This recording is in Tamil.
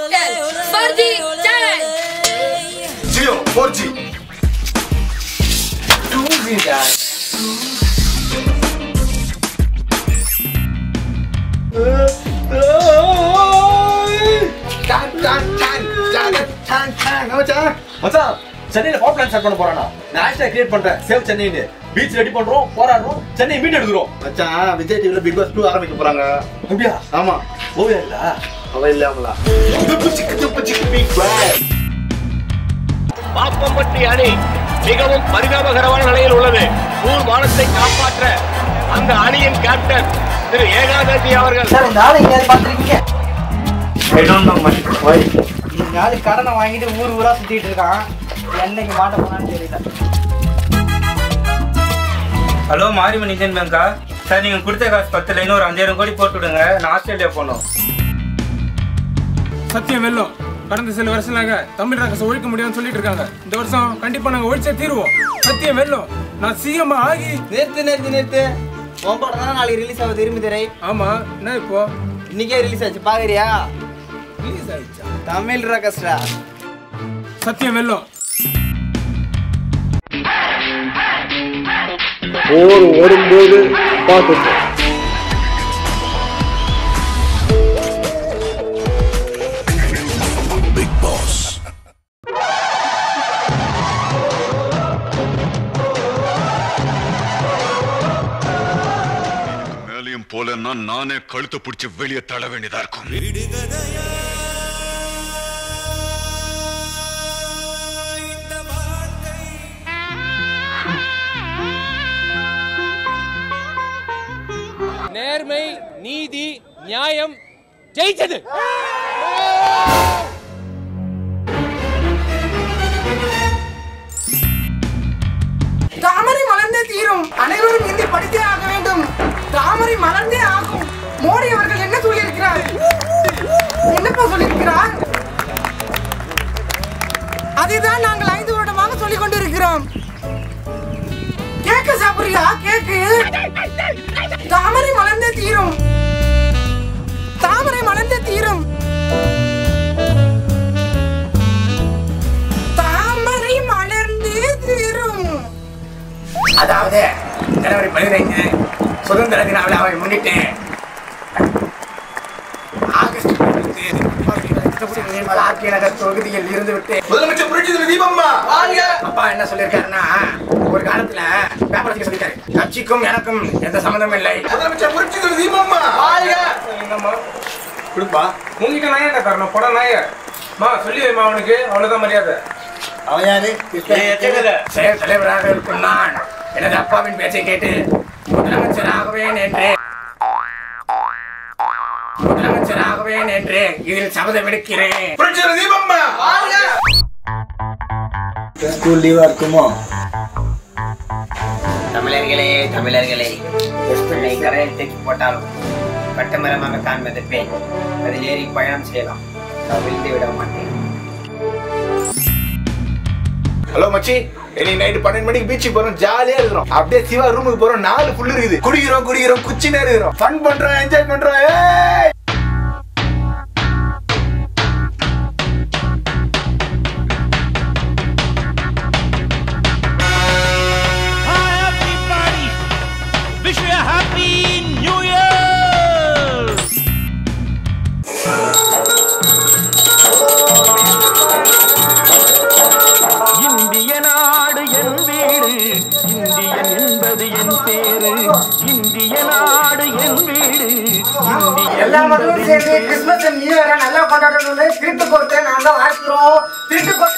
Airtel four G channel Jio four G two G மச்சான் சென்னையில பவர் பிளான் ஸ்டார்ட் பண்ண போறானா நான் ஹேஷ்டாக் கிரியேட் பண்றேன் சேவ் சென்னைன்னு பீச் ரெடி பண்றோம் போராடுறோம் சென்னை மீட் எடுக்கிறோம் மச்சான் விஜய் டிவில பிக் பாஸ் டூ ஆரம்பிக்க போறாங்க அப்படியா ஆமா ஓவியா இல்ல அவ இல்லாமலா துப்பு சிக்கு துப்பு சிக்கு பிக் பாஸ் பாப்பம்பட்டி அணி மிகவும் பரிதாபகரமான நிலையில் உள்ளது ஊர் மானத்தை காப்பாற்ற அந்த அணியின் கேப்டன் திரு ஏகாதசி அவர்கள் நாலு கடனை வாங்கிட்டு ஊர் ஊரா சுத்திட்டு இருக்கான் என்னைக்கு மாட்ட போனான்னு தெரியல ஹலோ மாரிமணி இந்தியன் பேங்கா சார் நீங்கள் கொடுத்த காசு பத்தில் இன்னும் ஒரு அஞ்சாயிரம் கோடி போட்டு விடுங்க நான் ஆஸ்திரேலியா போகணும் சத்தியம் வெல்லும் கடந்த சில வருஷங்களாக தமிழ் ரகசம் ஒழிக்க முடியும்னு சொல்லிட்டு இருக்காங்க இந்த வருஷம் கண்டிப்பா நாங்க ஒழிச்சே தீருவோம் சத்தியம் வெல்லும் நான் சிஎம் ஆகி நிறுத்து நிறுத்து நிறுத்து உன் படம் தானே நாளைக்கு ரிலீஸ் ஆகுது இரும்பு திரை ஆமா என்ன இப்போ இன்னைக்கே ரிலீஸ் ஆச்சு பாக்குறியா ரிலீஸ் ஆயிடுச்சா தமிழ் ரகஸ்டா சத்தியம் வெல்லும் போர் வரும்போது பார்த்துட்டு மேலையும் போலன்னா நானே கழுத்தை பிடிச்சி வெளியே தள்ள வேண்டியதா இருக்கும் நேர்மை நீதி நியாயம் ஜெயிச்சது தாமரை மலர்ந்தே தீரும் அனைவரும் இந்தி படித்தே ஆக வேண்டும் தாமரை மலர்ந்தே ஆகும் மோடி அவர்கள் என்ன சொல்லியிருக்கிறார் என்னப்பா சொல்லியிருக்கிறார் அதுதான் நாங்கள் ஐந்து வருடமாக சொல்லிக் கொண்டிருக்கிறோம் கேக்கு சாப்பிடுறியா கேக்கு தாமரை மலர்ந்தே தீரும் தாமரை மலர்ந்தே தீரும் தாமரை மலர்ந்தே தீரும் அதாவது ஜனவரி பதினைந்து சுதந்திர தின விழாவை முன்னிட்டு ஆகஸ்ட் பதினைந்து தேதி ஆர்கே நகர் தொகுதியில் இருந்து விட்டு முதலமைச்சர் புரட்சி தலைவி தீபம்மா அப்பா என்ன சொல்லியிருக்காருன்னா ஒரு காலத்துல பேப்பர் வச்சுக்க சொல்லியிருக்காரு கட்சிக்கும் எனக்கும் எந்த சம்மந்தமும் இல்லை முதலமைச்சர் புரட்சி தலைவி தீபம்மா என்னம்மா கொடுப்பா உங்ககிட்ட நான் ஏன்டா தரணும் போட நாய மா சொல்லி வைமா அவனுக்கு அவ்வளவுதான் மரியாதை அவன் யாரு செயல் தலைவராக இருக்கும் நான் எனது அப்பாவின் பேச்சை கேட்டு முதலமைச்சராகுவேன் என்று முதலமைச்சராகுவேன் என்று இதில் சபதம் எடுக்கிறேன் புரட்சி தலைவி தீபம்மா ஸ்கூல் லீவா இருக்குமோ தமிழர்களே தமிழர்களே எத்தனை கரையில் தூக்கி போட்டாலும் கட்டுமரமாக தான் மிதப்பேன் அதில் ஏறி பயணம் செய்யலாம் கவிழ்ந்து விட மாட்டேன் ஹலோ மச்சி இன்னைக்கு நைட்டு பன்னெண்டு மணிக்கு பீச்சுக்கு போறோம் ஜாலியா இருக்கிறோம் அப்படியே சிவா ரூமுக்கு போறோம் நாலு புல்லு இருக்குது குடிக்கிறோம் குடிக்கிறோம் குச்சி நேரம் இருக்கிறோம் ஃபன் பண்றோம் என்ஜாய் பண்றோம் ஏய் இந்திய நாடு என் வீடு இந்தியன் என்பது என் பேரு இந்திய நாடு என் வீடு எல்லா மக்களும் சேர்ந்து கிறிஸ்துமஸ் நியூ இயரை நல்லா கொண்டாடணும்னு திருட்டு கொடுத்து நாங்க வாழ்த்துறோம் திருட்டு கொடுத்து